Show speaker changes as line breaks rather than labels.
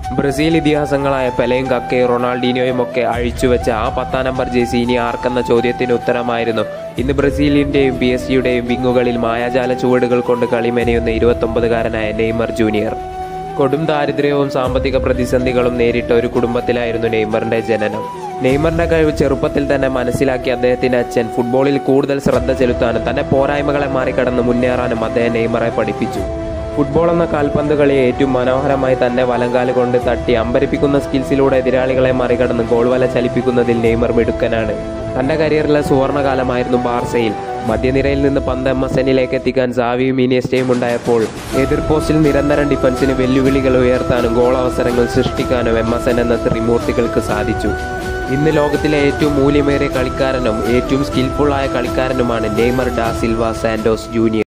Brazil ഇതിഹാസങ്ങളായ പെലയും കക്കയും റൊണാൾഡീനോയും ഒക്കെ അഴിച്ചുവെച്ച ആ പത്താം നമ്പർ ജേസി ഇനി ആർക്കെന്ന ചോദ്യത്തിന് ഉത്തരമായിരുന്നു ഇന്ന് ബ്രസീലിന്റെയും പി എസ് ജിയുടെയും വിങ്ങുകളിൽ മായാജാല ചുവടുകൾ കൊണ്ട് കളിമെനയുന്ന ഇരുപത്തൊമ്പതുകാരനായ നെയ്മർ ജൂനിയർ കൊടും ദാരിദ്ര്യവും സാമ്പത്തിക പ്രതിസന്ധികളും നേരിട്ട ഒരു കുടുംബത്തിലായിരുന്നു നെയ്മറിന്റെ ജനനം നെയ്മറിന്റെ കഴിവ് ചെറുപ്പത്തിൽ തന്നെ മനസ്സിലാക്കിയ അദ്ദേഹത്തിന്റെ അച്ഛൻ ഫുട്ബോളിൽ കൂടുതൽ ശ്രദ്ധ ചെലുത്താനും തന്റെ പോരായ്മകളെ മറികടന്ന് മുന്നേറാനും അദ്ദേഹം നെയ്മറെ പഠിപ്പിച്ചു ഫുട്ബോൾ എന്ന കാൽപന്ത് കളിയെ ഏറ്റവും മനോഹരമായി തന്റെ വലങ്കാല് കൊണ്ട് തട്ടി അമ്പരിപ്പിക്കുന്ന സ്കിൽസിലൂടെ എതിരാളികളെ മറികടന്ന് ഗോൾ വല ചലിപ്പിക്കുന്നതിൽ നെയ്മർ മിടുക്കനാണ് തന്റെ കരിയറിലെ സുവർണകാലമായിരുന്നു ബാർസയിൽ മധ്യനിരയിൽ നിന്ന് പന്ത് എം എസ് എന്നിലേക്ക് എത്തിക്കാൻ സാവിയും ഇനിയസ്റ്റയും ഉണ്ടായപ്പോൾ എതിർ പോസ്റ്റിൽ നിരന്തരം ഡിഫൻസിന് വെല്ലുവിളികൾ ഉയർത്താനും ഗോൾ അവസരങ്ങൾ സൃഷ്ടിക്കാനും എം എസ് എൻ എന്ന ത്രിമൂർത്തികൾക്ക് സാധിച്ചു ഇന്ന് ലോകത്തിലെ ഏറ്റവും മൂല്യമേറിയ കളിക്കാരനും ഏറ്റവും സ്കിൽഫുള്ളായ കളിക്കാരനുമാണ് Neymar da Silva Santos junior